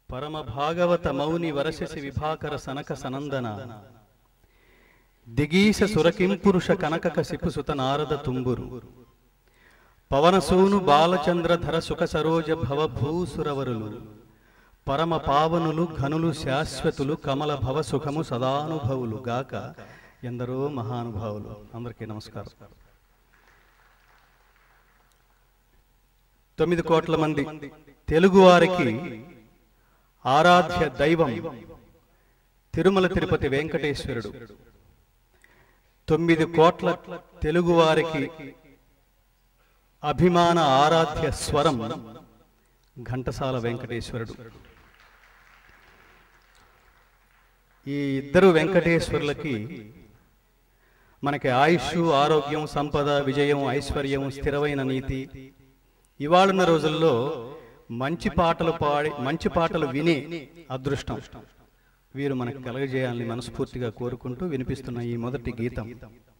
పరమ భాగవత మౌని వరశసి విభాకర సనక సనందన దిగీశ సురకింపురుష కనకక సిపుసుత నారద తుంబురు పవనసూను బాలచంద్రధర సుఖ సరోజ భవ భూసురవరులు పరమ పావనులు ఘనులు శాశ్వతులు కమల భవ సుఖము సదానుభవులు గాక ఎందరో మహానుభావులు అందరికీ నమస్కారం తొమ్మిది కోట్ల మంది తెలుగువారికి ఆరాధ్య దైవం తిరుమల తిరుపతి వెంకటేశ్వరుడు తొమ్మిది కోట్ల తెలుగువారికి అభిమాన ఆరాధ్య స్వరం ఘంటసాల వెంకటేశ్వరుడు ఈ ఇద్దరు వెంకటేశ్వరులకి మనకి ఆయుష్ ఆరోగ్యం సంపద విజయం ఐశ్వర్యం స్థిరమైన నీతి ఇవాళన్న రోజుల్లో మంచి పాటలు పాడి మంచి పాటలు వినే అదృష్టం వీరు మనకు కలగజేయాలని మనస్ఫూర్తిగా కోరుకుంటూ వినిపిస్తున్న ఈ మొదటి గీతం